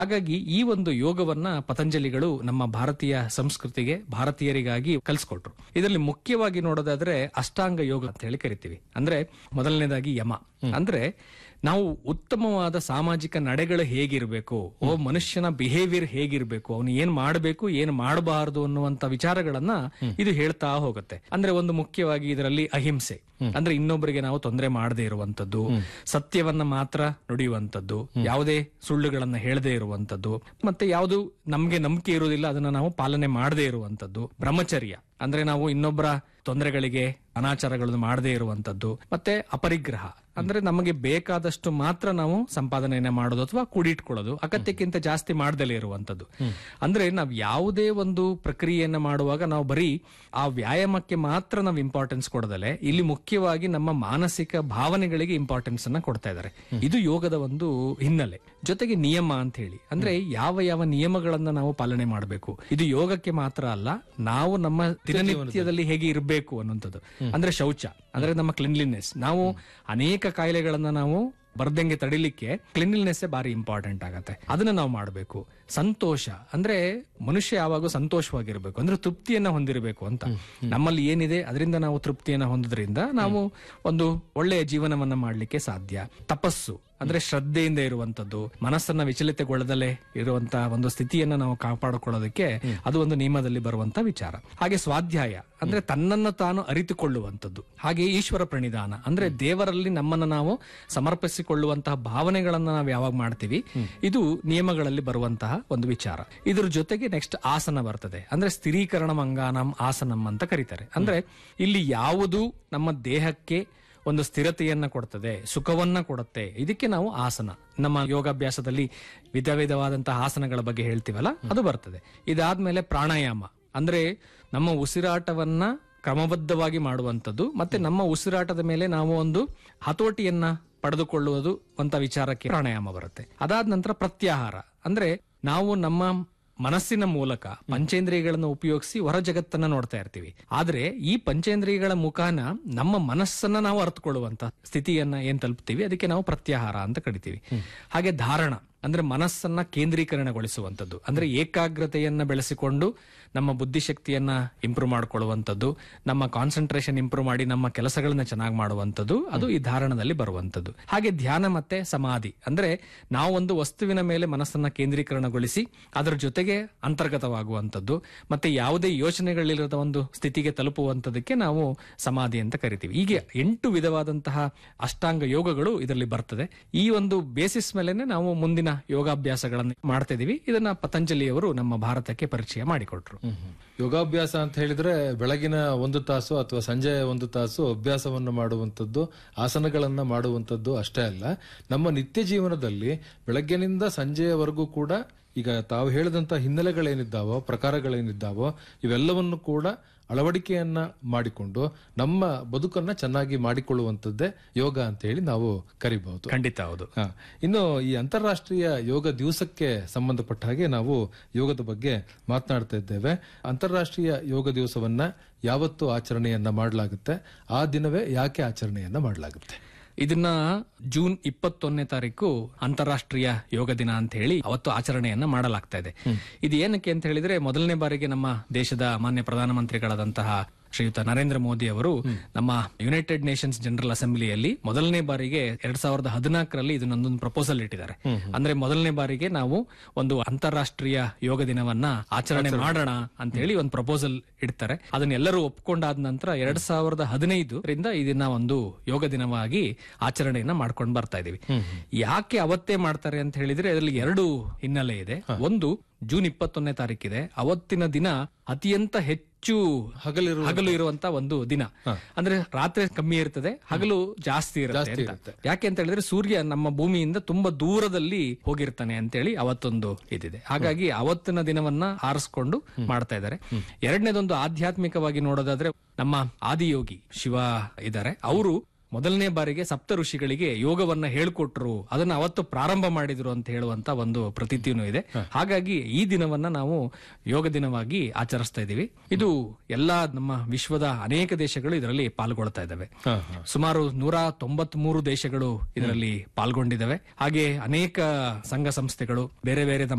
ಹಾಗಾಗಿ ಈ ಒಂದು ಯೋಗವನ್ನ ಪತಂಜಲಿಗಳು ನಮ್ಮ ಭಾರತೀಯ ಸಂಸ್ಕೃತಿಗೆ ಭಾರತೀಯರಿಗಾಗಿ ಕಲಿಸ್ಕೊಟ್ರು ಇದರಲ್ಲಿ ಮುಖ್ಯವಾಗಿ ನೋಡೋದಾದ್ರೆ ಅಷ್ಟಾಂಗ ಯೋಗ ಅಂತ ಹೇಳಿ ಕರಿತೀವಿ ಅಂದ್ರೆ ಮೊದಲನೇದಾಗಿ ಯಮ ಅಂದ್ರೆ ನಾವು ಉತ್ತಮವಾದ ಸಾಮಾಜಿಕ ನಡೆಗಳು ಹೇಗಿರಬೇಕು ಓ ಮನುಷ್ಯನ ಬಿಹೇವಿಯರ್ ಹೇಗಿರ್ಬೇಕು ಅವನು ಏನ್ ಮಾಡಬೇಕು ಏನ್ ಮಾಡಬಾರದು ಅನ್ನುವಂತ ವಿಚಾರಗಳನ್ನ ಇದು ಹೇಳ್ತಾ ಹೋಗುತ್ತೆ ಅಂದ್ರೆ ಒಂದು ಮುಖ್ಯವಾಗಿ ಇದರಲ್ಲಿ ಅಹಿಂಸೆ ಅಂದ್ರೆ ಇನ್ನೊಬ್ಬರಿಗೆ ನಾವು ತೊಂದರೆ ಮಾಡದೇ ಇರುವಂತದ್ದು ಸತ್ಯವನ್ನ ಮಾತ್ರ ನುಡಿಯುವಂತದ್ದು ಯಾವುದೇ ಸುಳ್ಳುಗಳನ್ನ ಹೇಳದೇ ಇರುವಂತದ್ದು ಮತ್ತೆ ಯಾವುದು ನಮ್ಗೆ ನಂಬಿಕೆ ಇರುವುದಿಲ್ಲ ಅದನ್ನ ನಾವು ಪಾಲನೆ ಮಾಡದೇ ಇರುವಂತದ್ದು ಬ್ರಹ್ಮಚರ್ಯ ಅಂದ್ರೆ ನಾವು ಇನ್ನೊಬ್ಬರ ತೊಂದರೆಗಳಿಗೆ ಅನಾಚಾರಗಳನ್ನು ಮಾಡದೇ ಇರುವಂತದ್ದು ಮತ್ತೆ ಅಪರಿಗ್ರಹ ಅಂದ್ರೆ ನಮಗೆ ಬೇಕಾದಷ್ಟು ಮಾತ್ರ ನಾವು ಸಂಪಾದನೆಯನ್ನ ಮಾಡೋದು ಅಥವಾ ಕೂಡಿಟ್ಕೊಳ್ಳೋದು ಅಗತ್ಯಕ್ಕಿಂತ ಜಾಸ್ತಿ ಮಾಡ್ದಲೇ ಇರುವಂತದ್ದು ಅಂದ್ರೆ ನಾವು ಯಾವುದೇ ಒಂದು ಪ್ರಕ್ರಿಯೆಯನ್ನ ಮಾಡುವಾಗ ನಾವು ಬರೀ ಆ ವ್ಯಾಯಾಮಕ್ಕೆ ಮಾತ್ರ ನಾವು ಇಂಪಾರ್ಟೆನ್ಸ್ ಕೊಡದಲೆ ಇಲ್ಲಿ ಮುಖ್ಯವಾಗಿ ನಮ್ಮ ಮಾನಸಿಕ ಭಾವನೆಗಳಿಗೆ ಇಂಪಾರ್ಟೆನ್ಸ್ ಅನ್ನ ಕೊಡ್ತಾ ಇದ್ದಾರೆ ಇದು ಯೋಗದ ಒಂದು ಹಿನ್ನೆಲೆ ಜೊತೆಗೆ ನಿಯಮ ಅಂತ ಹೇಳಿ ಅಂದ್ರೆ ಯಾವ ಯಾವ ನಿಯಮಗಳನ್ನ ನಾವು ಪಾಲನೆ ಮಾಡಬೇಕು ಇದು ಯೋಗಕ್ಕೆ ಮಾತ್ರ ಅಲ್ಲ ನಾವು ನಮ್ಮ ದಿನನಿತ್ಯದಲ್ಲಿ ಹೇಗೆ ಇರಬೇಕು ಅನ್ನುವಂಥದ್ದು ಅಂದ್ರೆ ಶೌಚ ಅಂದ್ರೆ ನಮ್ಮ ಕ್ಲಿನ್ಲಿನೆಸ್ ನಾವು ಅನೇಕ ಕಾಯಿಲೆಗಳನ್ನ ನಾವು ಬರ್ದಂಗೆ ತಡಿಲಿಕ್ಕೆ ಕ್ಲಿನ್ಲಿನೆಸ್ ಬಾರಿ ಇಂಪಾರ್ಟೆಂಟ್ ಆಗತ್ತೆ ಅದನ್ನ ನಾವು ಮಾಡಬೇಕು ಸಂತೋಷ ಅಂದ್ರೆ ಮನುಷ್ಯ ಯಾವಾಗ ಸಂತೋಷವಾಗಿರ್ಬೇಕು ಅಂದ್ರೆ ತೃಪ್ತಿಯನ್ನ ಹೊಂದಿರಬೇಕು ಅಂತ ನಮ್ಮಲ್ಲಿ ಏನಿದೆ ಅದರಿಂದ ನಾವು ತೃಪ್ತಿಯನ್ನ ಹೊಂದೋದ್ರಿಂದ ನಾವು ಒಂದು ಒಳ್ಳೆಯ ಜೀವನವನ್ನ ಮಾಡ್ಲಿಕ್ಕೆ ಸಾಧ್ಯ ತಪಸ್ಸು ಅಂದ್ರೆ ಶ್ರದ್ಧೆಯಿಂದ ಇರುವಂತದ್ದು ಮನಸ್ಸನ್ನ ವಿಚಲಿತಗೊಳ್ಳದಲೇ ಇರುವಂತ ಒಂದು ಸ್ಥಿತಿಯನ್ನ ನಾವು ಕಾಪಾಡಿಕೊಳ್ಳೋದಕ್ಕೆ ಅದು ಒಂದು ನಿಯಮದಲ್ಲಿ ಬರುವಂತ ವಿಚಾರ ಹಾಗೆ ಸ್ವಾಧ್ಯಾಯ ಅಂದ್ರೆ ತನ್ನನ್ನು ತಾನು ಅರಿತುಕೊಳ್ಳುವಂಥದ್ದು ಹಾಗೆ ಈಶ್ವರ ಪ್ರಣಿಧಾನ ಅಂದ್ರೆ ದೇವರಲ್ಲಿ ನಮ್ಮನ್ನ ನಾವು ಸಮರ್ಪಿಸಿಕೊಳ್ಳುವಂತಹ ಭಾವನೆಗಳನ್ನ ನಾವು ಯಾವಾಗ ಮಾಡ್ತೀವಿ ಇದು ನಿಯಮಗಳಲ್ಲಿ ಬರುವಂತಹ ಒಂದು ವಿಚಾರ ಇದ್ರ ಜೊತೆಗೆ ನೆಕ್ಸ್ಟ್ ಆಸನ ಬರ್ತದೆ ಅಂದ್ರೆ ಸ್ಥಿರೀಕರಣ ಮಂಗಾನಂ ಆಸನಂ ಅಂತ ಕರೀತಾರೆ ಅಂದ್ರೆ ಇಲ್ಲಿ ಯಾವುದು ನಮ್ಮ ದೇಹಕ್ಕೆ ಒಂದು ಸ್ಥಿರತೆಯನ್ನ ಕೊಡ್ತದೆ ಸುಖವನ್ನ ಕೊಡುತ್ತೆ ಇದಕ್ಕೆ ನಾವು ಆಸನ ನಮ್ಮ ಯೋಗಾಭ್ಯಾಸದಲ್ಲಿ ವಿಧ ವಿಧವಾದಂತಹ ಆಸನಗಳ ಬಗ್ಗೆ ಹೇಳ್ತೀವಲ್ಲ ಅದು ಬರ್ತದೆ ಇದಾದ್ಮೇಲೆ ಪ್ರಾಣಾಯಾಮ ಅಂದ್ರೆ ನಮ್ಮ ಉಸಿರಾಟವನ್ನ ಕ್ರಮಬದ್ಧವಾಗಿ ಮಾಡುವಂಥದ್ದು ಮತ್ತೆ ನಮ್ಮ ಉಸಿರಾಟದ ಮೇಲೆ ನಾವು ಒಂದು ಹತೋಟಿಯನ್ನ ಪಡೆದುಕೊಳ್ಳುವುದು ಅಂತ ವಿಚಾರಕ್ಕೆ ಪ್ರಾಣಾಯಾಮ ಬರುತ್ತೆ ಅದಾದ ನಂತರ ಪ್ರತ್ಯಾಹಾರ ಅಂದ್ರೆ ನಾವು ನಮ್ಮ ಮನಸ್ಸಿನ ಮೂಲಕ ಪಂಚೇಂದ್ರಿಯಗಳನ್ನು ಉಪಯೋಗಿಸಿ ಹೊರ ಜಗತ್ತನ್ನ ನೋಡ್ತಾ ಇರ್ತೀವಿ ಆದ್ರೆ ಈ ಪಂಚೇಂದ್ರಿಯಗಳ ಮುಖಾನ ನಮ್ಮ ಮನಸ್ಸನ್ನ ನಾವು ಅರ್ಥಕೊಳ್ಳುವಂತ ಸ್ಥಿತಿಯನ್ನ ಏನ್ ತಲುಪ್ತೀವಿ ಅದಕ್ಕೆ ನಾವು ಪ್ರತ್ಯಾಹಾರ ಅಂತ ಕರಿತೀವಿ ಹಾಗೆ ಧಾರಣ ಅಂದ್ರೆ ಮನಸ್ಸನ್ನ ಕೇಂದ್ರೀಕರಣಗೊಳಿಸುವಂಥದ್ದು ಅಂದ್ರೆ ಏಕಾಗ್ರತೆಯನ್ನ ಬೆಳೆಸಿಕೊಂಡು ನಮ್ಮ ಬುದ್ಧಿಶಕ್ತಿಯನ್ನ ಇಂಪ್ರೂವ್ ಮಾಡ್ಕೊಳ್ಳುವಂಥದ್ದು ನಮ್ಮ ಕಾನ್ಸಂಟ್ರೇಷನ್ ಇಂಪ್ರೂವ್ ಮಾಡಿ ನಮ್ಮ ಕೆಲಸಗಳನ್ನ ಚೆನ್ನಾಗಿ ಮಾಡುವಂಥದ್ದು ಅದು ಈ ಧಾರಣದಲ್ಲಿ ಬರುವಂಥದ್ದು ಹಾಗೆ ಧ್ಯಾನ ಮತ್ತೆ ಸಮಾಧಿ ಅಂದ್ರೆ ನಾವು ಒಂದು ವಸ್ತುವಿನ ಮೇಲೆ ಮನಸ್ಸನ್ನ ಕೇಂದ್ರೀಕರಣಗೊಳಿಸಿ ಅದರ ಜೊತೆಗೆ ಅಂತರ್ಗತವಾಗುವಂಥದ್ದು ಮತ್ತೆ ಯಾವುದೇ ಯೋಚನೆಗಳಿಲ್ಲದ ಒಂದು ಸ್ಥಿತಿಗೆ ತಲುಪುವಂಥದಕ್ಕೆ ನಾವು ಸಮಾಧಿ ಅಂತ ಕರಿತೀವಿ ಹೀಗೆ ಎಂಟು ವಿಧವಾದಂತಹ ಅಷ್ಟಾಂಗ ಯೋಗಗಳು ಇದರಲ್ಲಿ ಬರ್ತದೆ ಈ ಒಂದು ಬೇಸಿಸ್ ಮೇಲೆನೆ ನಾವು ಮುಂದಿನ ಯೋಗಾಭ್ಯಾಸಗಳನ್ನು ಮಾಡ್ತಾ ಇದೀವಿ ಇದನ್ನ ಪತಂಜಲಿಯವರು ನಮ್ಮ ಭಾರತಕ್ಕೆ ಪರಿಚಯ ಮಾಡಿಕೊಟ್ರು ಯೋಗಾಭ್ಯಾಸ ಅಂತ ಹೇಳಿದ್ರೆ ಬೆಳಗಿನ ಒಂದು ತಾಸು ಅಥವಾ ಸಂಜೆ ಒಂದು ತಾಸು ಅಭ್ಯಾಸವನ್ನು ಮಾಡುವಂಥದ್ದು ಆಸನಗಳನ್ನ ಮಾಡುವಂಥದ್ದು ಅಷ್ಟೇ ಅಲ್ಲ ನಮ್ಮ ನಿತ್ಯ ಜೀವನದಲ್ಲಿ ಬೆಳಗ್ಗಿನಿಂದ ಸಂಜೆಯವರೆಗೂ ಕೂಡ ಈಗ ತಾವು ಹೇಳಿದಂತ ಹಿನ್ನೆಲೆಗಳೇನಿದ್ದಾವೋ ಪ್ರಕಾರಗಳೇನಿದ್ದಾವೋ ಇವೆಲ್ಲವನ್ನು ಕೂಡ ಅಳವಡಿಕೆಯನ್ನ ಮಾಡಿಕೊಂಡು ನಮ್ಮ ಬದುಕನ್ನ ಚೆನ್ನಾಗಿ ಮಾಡಿಕೊಳ್ಳುವಂಥದ್ದೇ ಯೋಗ ಅಂತ ಹೇಳಿ ನಾವು ಕರಿಬಹುದು ಖಂಡಿತ ಹೌದು ಹಾ. ಇನ್ನು ಈ ಅಂತಾರಾಷ್ಟ್ರೀಯ ಯೋಗ ದಿವಸಕ್ಕೆ ಸಂಬಂಧಪಟ್ಟ ಹಾಗೆ ನಾವು ಯೋಗದ ಬಗ್ಗೆ ಮಾತನಾಡ್ತಾ ಇದ್ದೇವೆ ಅಂತಾರಾಷ್ಟ್ರೀಯ ಯೋಗ ದಿವಸವನ್ನ ಯಾವತ್ತು ಆಚರಣೆಯನ್ನ ಮಾಡಲಾಗುತ್ತೆ ಆ ದಿನವೇ ಯಾಕೆ ಆಚರಣೆಯನ್ನ ಮಾಡಲಾಗುತ್ತೆ ಇದನ್ನ ಜೂನ್ ಇಪ್ಪತ್ತೊಂದನೇ ತಾರೀಕು ಅಂತಾರಾಷ್ಟ್ರೀಯ ಯೋಗ ದಿನ ಅಂತ ಹೇಳಿ ಅವತ್ತು ಆಚರಣೆಯನ್ನ ಮಾಡಲಾಗ್ತಾ ಇದೆ ಇದು ಏನಕ್ಕೆ ಅಂತ ಹೇಳಿದ್ರೆ ಮೊದಲನೇ ಬಾರಿಗೆ ನಮ್ಮ ದೇಶದ ಮಾನ್ಯ ಪ್ರಧಾನಮಂತ್ರಿಗಳಾದಂತಹ ಶ್ರೀಯುತ ನರೇಂದ್ರ ಮೋದಿ ಅವರು ನಮ್ಮ ಯುನೈಟೆಡ್ ನೇಷನ್ಸ್ ಜನರಲ್ ಅಸೆಂಬ್ಲಿಯಲ್ಲಿ ಮೊದಲನೇ ಬಾರಿಗೆ ಎರಡ್ ಸಾವಿರದ ಹದಿನಾಲ್ಕರಲ್ಲಿ ಇದನ್ನೊಂದೊಂದು ಪ್ರಪೋಸಲ್ ಇಟ್ಟಿದ್ದಾರೆ ಅಂದ್ರೆ ಮೊದಲನೇ ಬಾರಿಗೆ ನಾವು ಒಂದು ಅಂತಾರಾಷ್ಟ್ರೀಯ ಯೋಗ ದಿನವನ್ನ ಆಚರಣೆ ಮಾಡೋಣ ಅಂತ ಹೇಳಿ ಒಂದು ಪ್ರಪೋಸಲ್ ಇಡ್ತಾರೆ ಅದನ್ನ ಎಲ್ಲರೂ ಒಪ್ಕೊಂಡಾದ ನಂತರ ಎರಡ್ ಸಾವಿರದ ಹದಿನೈದರಿಂದ ಇದನ್ನ ಒಂದು ಯೋಗ ದಿನವಾಗಿ ಆಚರಣೆಯನ್ನ ಮಾಡ್ಕೊಂಡು ಬರ್ತಾ ಇದೀವಿ ಯಾಕೆ ಅವತ್ತೇ ಮಾಡ್ತಾರೆ ಅಂತ ಹೇಳಿದ್ರೆ ಅದರಲ್ಲಿ ಎರಡು ಹಿನ್ನೆಲೆ ಇದೆ ಒಂದು ಜೂನ್ ಇಪ್ಪತ್ತೊಂದನೇ ತಾರೀಕಿದೆ ಅವತ್ತಿನ ದಿನ ಅತ್ಯಂತ ಹೆಚ್ಚು ಹಗಲಿರುವ ಹಗಲು ಇರುವಂತ ಒಂದು ದಿನ ಅಂದ್ರೆ ರಾತ್ರಿ ಕಮ್ಮಿ ಇರ್ತದೆ ಹಗಲು ಜಾಸ್ತಿ ಇರುತ್ತೆ ಅಂತ. ಯಾಕೆ ಅಂತ ಹೇಳಿದ್ರೆ ಸೂರ್ಯ ನಮ್ಮ ಭೂಮಿಯಿಂದ ತುಂಬಾ ದೂರದಲ್ಲಿ ಹೋಗಿರ್ತಾನೆ ಅಂತೇಳಿ ಅವತ್ತೊಂದು ಇದಿದೆ ಹಾಗಾಗಿ ಅವತ್ತಿನ ದಿನವನ್ನ ಆರಿಸ್ಕೊಂಡು ಮಾಡ್ತಾ ಇದ್ದಾರೆ ಎರಡನೇದೊಂದು ಆಧ್ಯಾತ್ಮಿಕವಾಗಿ ನೋಡೋದಾದ್ರೆ ನಮ್ಮ ಆದಿಯೋಗಿ ಶಿವ ಇದ್ದಾರೆ ಅವರು ಮೊದಲನೇ ಬಾರಿಗೆ ಸಪ್ತ ಋಷಿಗಳಿಗೆ ಯೋಗವನ್ನ ಹೇಳ್ಕೊಟ್ರು ಅದನ್ನ ಅವತ್ತು ಪ್ರಾರಂಭ ಮಾಡಿದ್ರು ಅಂತ ಹೇಳುವಂತ ಒಂದು ಪ್ರತೀತಿನೂ ಇದೆ ಹಾಗಾಗಿ ಈ ದಿನವನ್ನ ನಾವು ಯೋಗ ದಿನವಾಗಿ ಆಚರಿಸ್ತಾ ಇದ್ದೀವಿ ಇದು ಎಲ್ಲಾ ನಮ್ಮ ವಿಶ್ವದ ಅನೇಕ ದೇಶಗಳು ಇದರಲ್ಲಿ ಪಾಲ್ಗೊಳ್ತಾ ಇದ್ದಾವೆ ಹಾ, ಹಾ. ಸುಮಾರು ನೂರ ತೊಂಬತ್ ಮೂರು ದೇಶಗಳು ಇದರಲ್ಲಿ ಪಾಲ್ಗೊಂಡಿದ್ದಾವೆ ಹಾಗೆ ಅನೇಕ ಸಂಘ ಸಂಸ್ಥೆಗಳು ಬೇರೆ ಬೇರೆ ನಮ್ಮ